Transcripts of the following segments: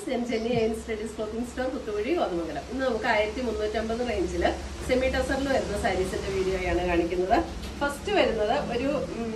ഞാൻ ജെന്നി ഐൻ studies clothing store Puthuvazhi Kothamangalam ഇന്ന് നമുക്ക് ആയിരത്തി മുന്നൂറ്റമ്പത് റേഞ്ചിൽ സെമി ടസറിൽ വരുന്ന സാരീസിന്റെ വീഡിയോയാണ് കാണിക്കുന്നത് ഫസ്റ്റ് വരുന്നത് ഒരു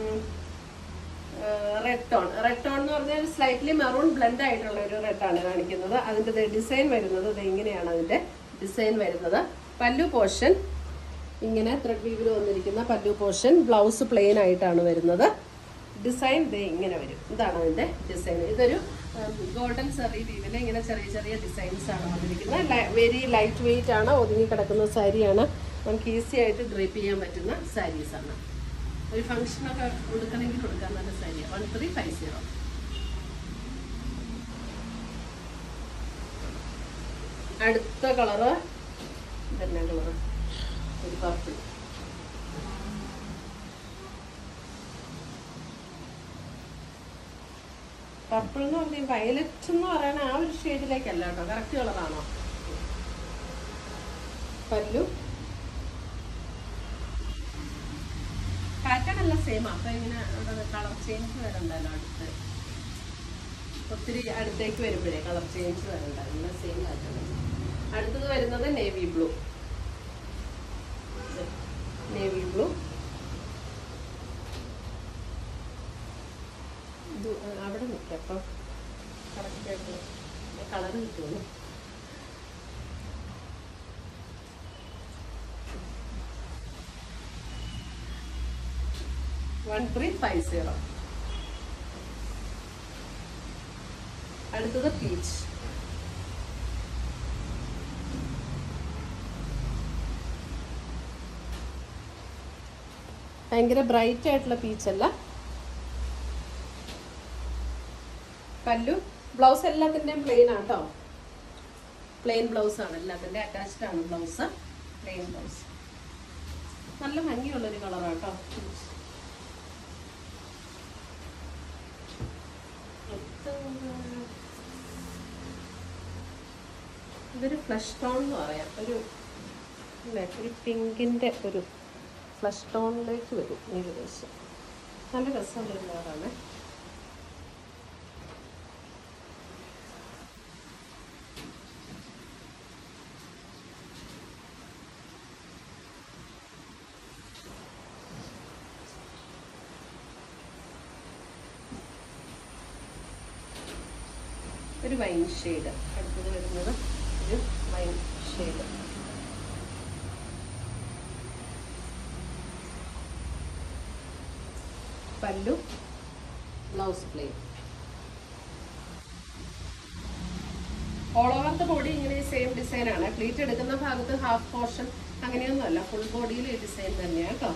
റെഡ് ടോൺ റെഡ് ടോൺ എന്ന് പറഞ്ഞാൽ സ്ലൈറ്റ്ലി മെറൂൺ ബ്ലെൻഡ് ആയിട്ടുള്ള ഒരു റെഡ് ആണ് കാണിക്കുന്നത് അതിന്റെ ഡിസൈൻ വരുന്നത് ഇത് ഇങ്ങനെയാണ് അതിന്റെ ഡിസൈൻ വരുന്നത് പല്ലു പോർഷൻ ഇങ്ങനെ ത്രെഡ് വീവിൽ വന്നിരിക്കുന്ന പല്ലു പോർഷൻ ബ്ലൗസ് പ്ലെയിൻ ആയിട്ടാണ് വരുന്നത് ഡിസൈൻ ദേ ഇങ്ങനെ വരും ഇതാണ് അതിന്റെ ഡിസൈൻ ഇതൊരു ഗോൾഡൻ സെറി വീവിൽ ഇങ്ങനെ ചെറിയ ചെറിയ ഡിസൈൻസ് ആണ് വന്നിരിക്കുന്നത് വെരി ലൈറ്റ് വെയിറ്റ് ആണ് ഒതുങ്ങി കിടക്കുന്ന സാരിയാണ് നമുക്ക് ഈസി ആയിട്ട് ഡ്രേപ്പ് ചെയ്യാൻ പറ്റുന്ന സാരീസ് ആണ് ഒരു ഫംഗ്ഷനൊക്കെ കൊടുക്കണമെങ്കിൽ കൊടുക്കാൻ നല്ല സാരിയാണ് വൺ ത്രീ ഫൈവ് സീറോ അടുത്ത കളറ് ഇതന്നെ കളറ് ഒരു പർപ്പിൾ പർപ്പിൾ എന്ന് പറഞ്ഞാൽ വയലറ്റ് എന്ന് പറയുന്ന ആ ഒരു ഷെയ്ഡിലേക്കല്ല കേട്ടോ കറക്റ്റ് കളറാണോ പല്ലു പാറ്റേൺ എല്ലാം സെയിം അപ്പൊ ഇങ്ങനെ കളർ ചേഞ്ച് വരണ്ടല്ലോ അടുത്ത് ഒത്തിരി അടുത്തേക്ക് വരുമ്പോഴേ കളർ ചേഞ്ച് വരണ്ട എല്ലാം സെയിം പാറ്റേൺ അടുത്തത് വരുന്നത് നേവി ബ്ലൂ നേവി ബ്ലൂ ഇത് അവിടെ നിൽക്കാം അപ്പം കറക്റ്റായിട്ട് കളർ കിട്ടുള്ളൂ വൺ ത്രീ ഫൈവ് സീറോ അടുത്തത് പീച്ച് ഭയങ്കര ബ്രൈറ്റ് ആയിട്ടുള്ള പീച്ചല്ല പല്ലു ബ്ലൗസ് എല്ലാത്തിൻ്റെയും പ്ലെയിൻ ആട്ടോ പ്ലെയിൻ ബ്ലൗസ് ആണ് എല്ലാത്തിൻ്റെ അറ്റാച്ച്ഡ് ആണ് ബ്ലൗസ് പ്ലെയിൻ ബ്ലൗസ് നല്ല ഭംഗിയുള്ളൊരു കളറാട്ടോ ഇതൊരു ഫ്ലഷ് ടോൺ എന്ന് പറയാം ഒരു ഇല്ലേ, ഒരു പിങ്കിൻ്റെ ഒരു ഫ്ലഷ് ടോണിലേക്ക് വരും ഏകദേശം നല്ല രസമുള്ളൊരു കളറാണ് ഒരു വൈൻ ഷെയ്ഡ് അടുത്തത് വരുന്നത് ഒരു wine shade pallu blouse plain all over the body ഇങ്ങനെ സെയിം ഡിസൈൻ ആണ് പ്ലീറ്റ് എടുക്കുന്ന ഭാഗത്ത് ഹാഫ് പോർഷൻ അങ്ങനെയൊന്നും അല്ല ഫുൾ ബോഡിയിൽ ഈ ഡിസൈൻ തന്നെയാണ് കേട്ടോ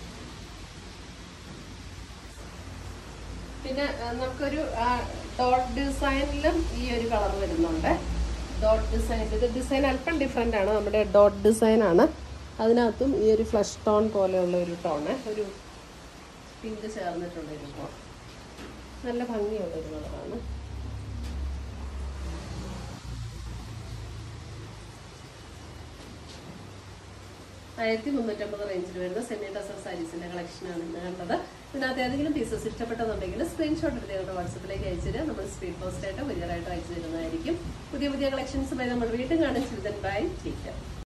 പിന്നെ ആ, നമുക്കൊരു ഡോട്ട് ഡിസൈനിലും ഈ ഒരു കളർ വരുന്നുണ്ട് ഡോട്ട് ഡിസൈൻ ഇത് ഡിസൈൻ അല്പം ഡിഫറെൻ്റ് ആണ് നമ്മുടെ ഡോട്ട് ഡിസൈൻ ആണ് അതിനകത്തും ഈ ഒരു ഫ്ലഷ് ടോൺ പോലെയുള്ള ഒരു ടോണ് ഒരു പിങ്ക് ചേർന്നിട്ടുള്ള ഒരു ടോൺ നല്ല ഭംഗിയുള്ള ഒരു കളറാണ് ആയിരത്തി മുന്നൂറ്റമ്പത് റേഞ്ചിൽ വരുന്ന സെമി ടസർ സാരീസിന്റെ കളക്ഷനാണ് ഇന്ന് കണ്ടത് ഇതിനകത്ത് ഏതെങ്കിലും പീസസ് ഇഷ്ടപ്പെട്ടതുണ്ടെങ്കിൽ സ്ക്രീൻഷോട്ട് എടുത്ത് ഞങ്ങളുടെ വാട്സപ്പിലേക്ക് അയച്ചിട്ട് നമ്മൾ സ്പീഡ് പോസ്റ്റ് ആയിട്ട് കൊറിയറായിട്ട് അയച്ചു തരുന്നതായിരിക്കും പുതിയ പുതിയ കളക്ഷൻസുമായി നമ്മൾ വീണ്ടും കാണും ചിന്തൻ ബൈ ടീച്ചർ